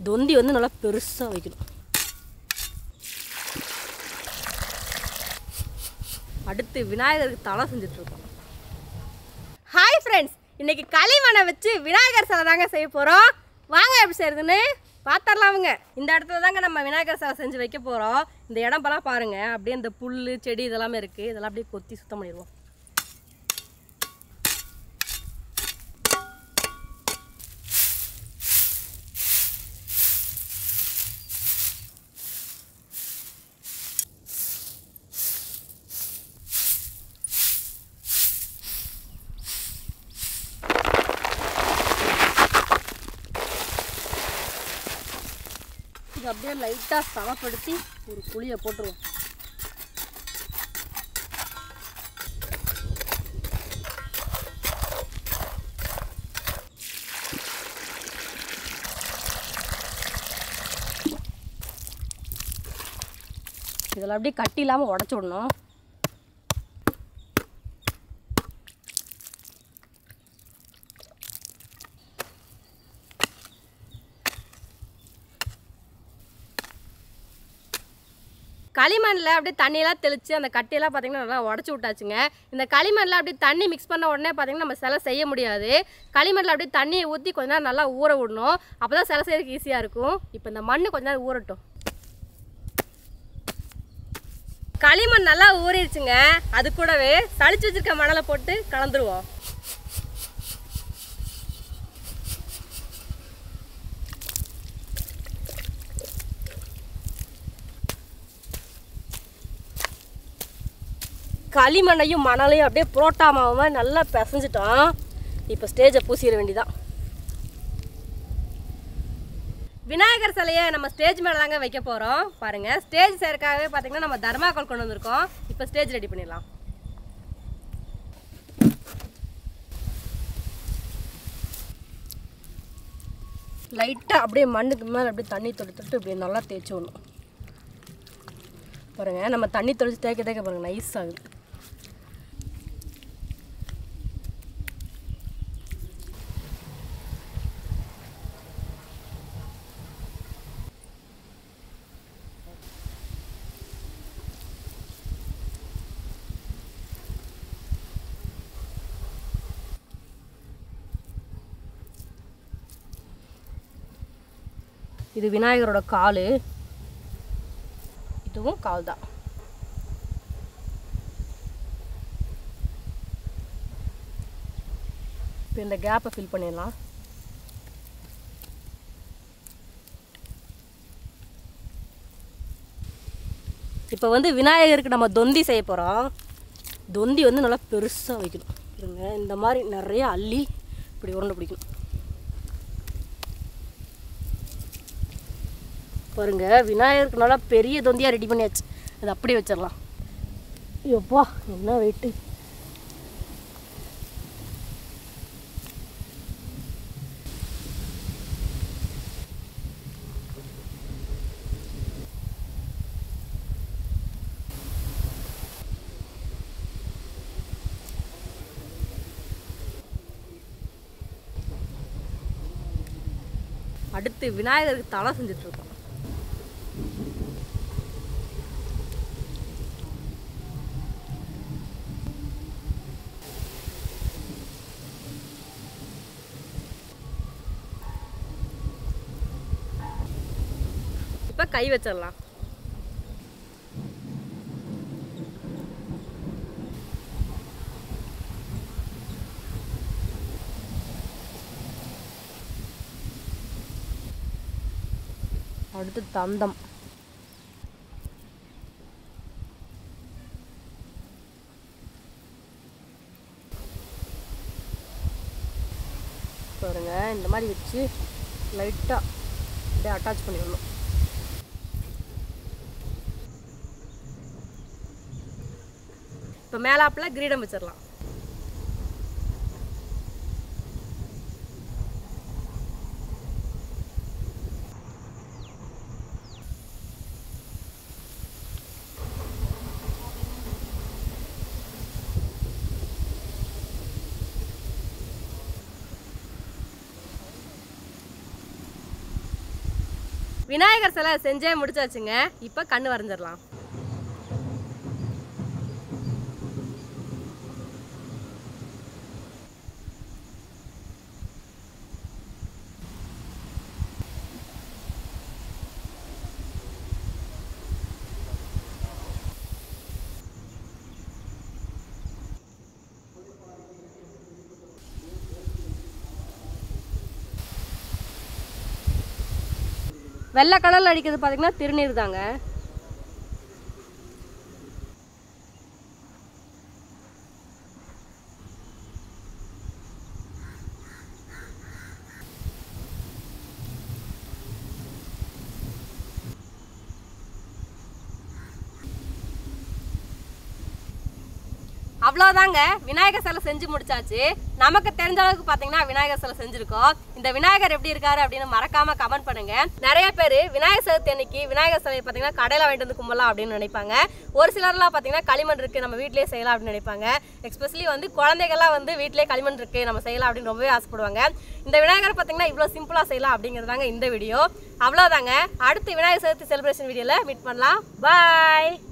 தொந்தி வந்து நல்லா பெருசாக வைக்கணும் அடுத்து விநாயகருக்கு தலை செஞ்சுட்ருக்கோம் ஹாய் ஃப்ரெண்ட்ஸ் இன்னைக்கு களிமண்ணை வச்சு விநாயகர் சிலை தாங்க செய்ய போகிறோம் வாங்க எப்படி செய்யறதுன்னு பார்த்துடலாமுங்க இந்த இடத்துல தாங்க நம்ம விநாயகர் சிலை செஞ்சு வைக்க போகிறோம் இந்த இடம் பலாம் பாருங்கள் அப்படியே இந்த புல் செடி இதெல்லாமே இருக்குது இதெல்லாம் அப்படியே கொத்தி சுத்தம் பண்ணிடுவோம் இது அப்படியே லைட்டாக சமப்படுத்தி ஒரு குழியை போட்டுருவோம் இதில் அப்படியே கட்டி இல்லாமல் உடச்சி விடணும் களிமண்ணில் அப்படியே தண்ணியெல்லாம் தெளித்து அந்த கட்டியெல்லாம் பார்த்தீங்கன்னா நல்லா உடச்சி விட்டாச்சுங்க இந்த களிமண்ணில் அப்படியே தண்ணி மிக்ஸ் பண்ண உடனே பார்த்தீங்கன்னா நம்ம சிலை செய்ய முடியாது களிமண்ணில் அப்படியே தண்ணியை ஊற்றி கொஞ்ச நேரம் நல்லா ஊற விடணும் அப்போ தான் சிலை செய்யறதுக்கு ஈஸியாக இருக்கும் இப்போ இந்த மண் கொஞ்ச நேரம் ஊறட்டும் களிமண் நல்லா ஊறிடுச்சுங்க அது கூடவே சளிச்சு வச்சிருக்க மணலை போட்டு கலந்துருவோம் களிமண்ணையும் மணலையும் அப்படியே புரோட்டா மாவு மாதிரி நல்லா பிசைஞ்சிட்டோம் இப்போ ஸ்டேஜை பூசிட வேண்டியதான் விநாயகர் சிலையை நம்ம ஸ்டேஜ் மேலே தாங்க வைக்க போகிறோம் பாருங்கள் ஸ்டேஜ் செய்யறதுக்காகவே பார்த்தீங்கன்னா நம்ம தர்மாக்கோல் கொண்டு வந்திருக்கோம் இப்போ ஸ்டேஜ் ரெடி பண்ணிடலாம் லைட்டாக அப்படியே மண்ணுக்கு மேலே அப்படியே தண்ணி தொட்டு தொட்டு இப்படி நல்லா தேய்ச்சி விடணும் பாருங்கள் நம்ம தண்ணி தொளிச்சு தேய்க்க தேய்க்க பாருங்கள் நைஸ் ஆகுது இது விநாயகரோட கால் இதுவும் கால் தான் இப்போ இந்த கேப்பை ஃபில் பண்ணிடலாம் இப்போ வந்து விநாயகருக்கு நம்ம தொந்தி செய்ய போகிறோம் தொந்தி வந்து நல்லா பெருசாக வைக்கணும் இருங்க இந்த மாதிரி நிறைய அள்ளி இப்படி உருண்டை பிடிக்கணும் பாருங்க விநாயகருக்கு நல்லா பெரிய தொந்தியாக ரெடி பண்ணியாச்சு அது அப்படியே வச்சிடலாம் எப்பா என்ன வெயிட்டு அடுத்து விநாயகருக்கு தலை செஞ்சுட்டு இருக்கோம் இப்போ கை வச்சிடலாம் அடுத்து தந்தம் பாருங்க இந்த மாதிரி வச்சு லைட்டாக அப்படியே அட்டாச் பண்ணிடணும் இப்போ மேலாப்பில் கிரீடம் வச்சிடலாம் விநாயகர் சிலை செஞ்சே முடிச்சாச்சுங்க இப்போ கண்ணு வரைஞ்சிடலாம் வெள்ளை கலரில் அடிக்கிறது பார்த்தீங்கன்னா திருநீர் தாங்க அவ்வளோதாங்க விநாயகர் சிலை செஞ்சு முடிச்சாச்சு நமக்கு தெரிஞ்ச அளவுக்கு பார்த்தீங்கன்னா விநாயகர் சிலை செஞ்சுருக்கோம் இந்த விநாயகர் எப்படி இருக்காரு அப்படின்னு மறக்காம கமெண்ட் பண்ணுங்க நிறைய பேர் விநாயகர் சதுர்த்தி அன்னைக்கு விநாயகர் சிலையை பார்த்தீங்கன்னா கடையில் வாங்கிட்டு வந்து கும்பலாம் அப்படின்னு நினைப்பாங்க ஒரு சிலர்லாம் பார்த்தீங்கன்னா களிமண் இருக்கு நம்ம வீட்டிலேயே செய்யலாம் அப்படின்னு நினைப்பாங்க எஸ்பெஷலி வந்து குழந்தைகள்லாம் வந்து வீட்டிலேயே களிமண் இருக்கு நம்ம செய்யலாம் அப்படின்னு ரொம்பவே ஆசைப்படுவாங்க இந்த விநாயகர் பார்த்தீங்கன்னா இவ்வளோ சிம்பிளாக செய்யலாம் அப்படிங்கிறதாங்க இந்த வீடியோ அவ்வளோதாங்க அடுத்து விநாயகர் சதுர்த்தி செலிப்ரேஷன் வீடியோவில் மீட் பண்ணலாம் பாய்